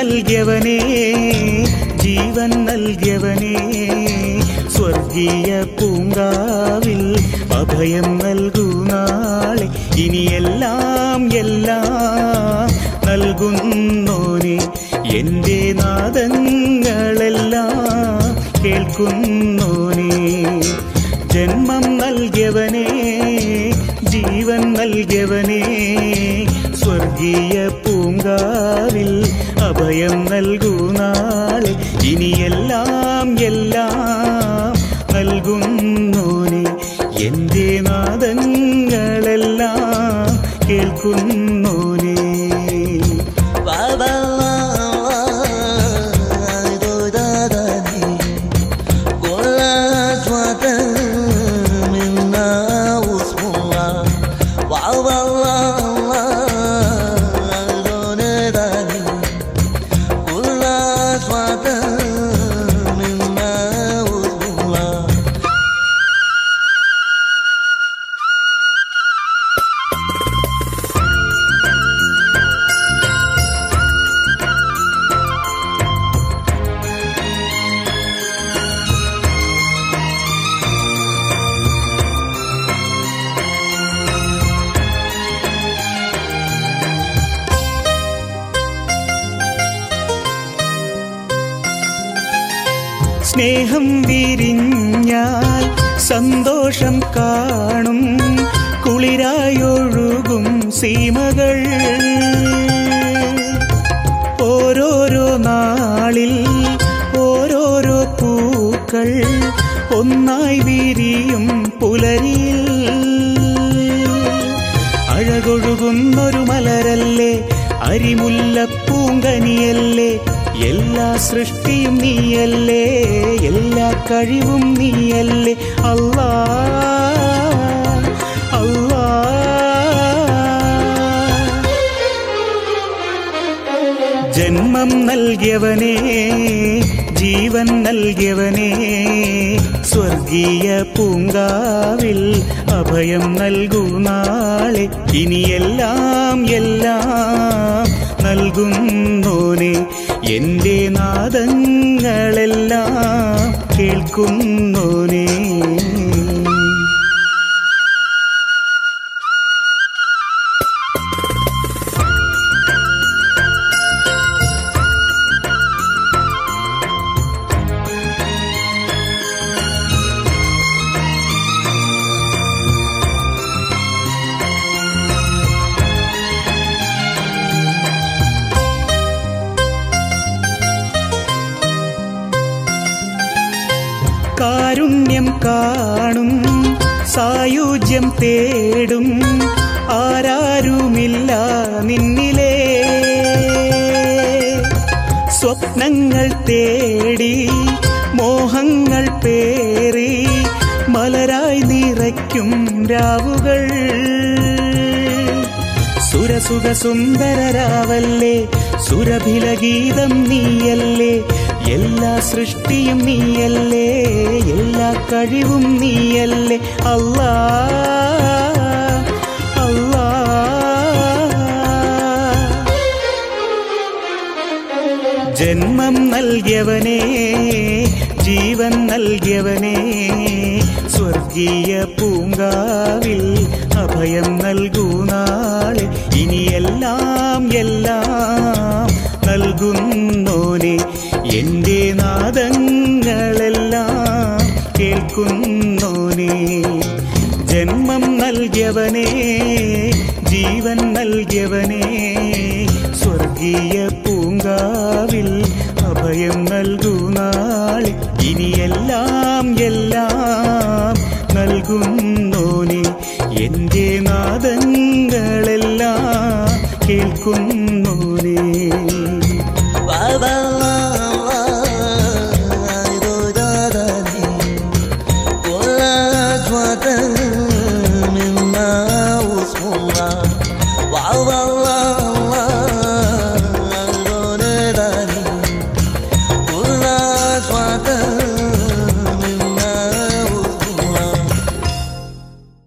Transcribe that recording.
നൽകിയവനേ ജീവൻ നൽകിയവനേ സ്വർഗീയ പൂങ്കാവിൽ അഭയം നൽകൂ നാളെ ഇനിയെല്ലാം എല്ലാം നൽകുന്നോനെ എന്റെ നാദങ്ങളെല്ലാം കേൾക്കുന്നോനെ ജന്മം നൽകിയവനേ ജീവൻ നൽകിയവനേ സ്വർഗീയ പൂങ്കാവിൽ അഭയം നൽകൂ നാളെ ഇനിയെല്ലാം എല്ലാം നൽകുന്നോനെ എന്റെ നാദങ്ങളെല്ലാം കേൾക്കുന്നോനെ സ്നേഹം വിരിഞ്ഞാൽ സന്തോഷം കാണും കുളിരായൊഴുകും സീമകൾ ഓരോരോ നാളിൽ ഓരോരോ പൂക്കൾ ഒന്നായി വിരിയും പുലരിയിൽ അഴകൊഴുകുന്നൊരു മലരല്ലേ അരിമുല്ലപ്പൂങ്കനിയല്ലേ എല്ലാ സൃഷ്ടിയും നീയല്ലേ എല്ലാ കഴിവും നീയല്ലേ അല്ലാ അല്ലാ ജന്മം നൽകിയവനേ ജീവൻ നൽകിയവനേ സ്വർഗീയ പൂങ്കാവിൽ അഭയം നൽകൂ നാളെ ഇനിയെല്ലാം എല്ലാം നൽകുന്നോനെ എന്റെ നാദങ്ങളെല്ലാം കേൾക്കുന്നോനേ കാരുണ്യം കാണും സായുജ്യം തേടും ആരാരുമില്ല നിന്നിലേ സ്വപ്നങ്ങൾ തേടി മോഹങ്ങൾ പേറി മലരായി നിറയ്ക്കും രാവുകൾ സുരസുഖ സുന്ദരരാവല്ലേ സുരഭില ഗീതം നീയല്ലേ എല്ലാ സൃഷ്ടിയും നീയല്ലേ എല്ലാ കഴിവും നീയല്ലേ അല്ലാ അല്ലാ ജന്മം നൽകിയവനേ ജീവൻ നൽകിയവനേ സ്വർഗീയ പൂങ്കാവിൽ അഭയം നൽകൂ നാളെ ഇനിയെല്ലാം എല്ലാം നൽകുന്നോനെ എന്റെ നാദങ്ങളെല്ലാം കേൾക്കുന്നോനെ ജന്മം നൽകിയവനേ ജീവൻ നൽകിയവനേ സ്വർഗീയ പൂങ്കാവിൽ അഭയം നൽകൂ നാളെ ഇനിയെല്ലാം എല്ലാം നൽകുന്നോനെ എന്റെ നാദങ്ങളെല്ലാം കേൾക്കുന്നോനെ Wow, wow, wow.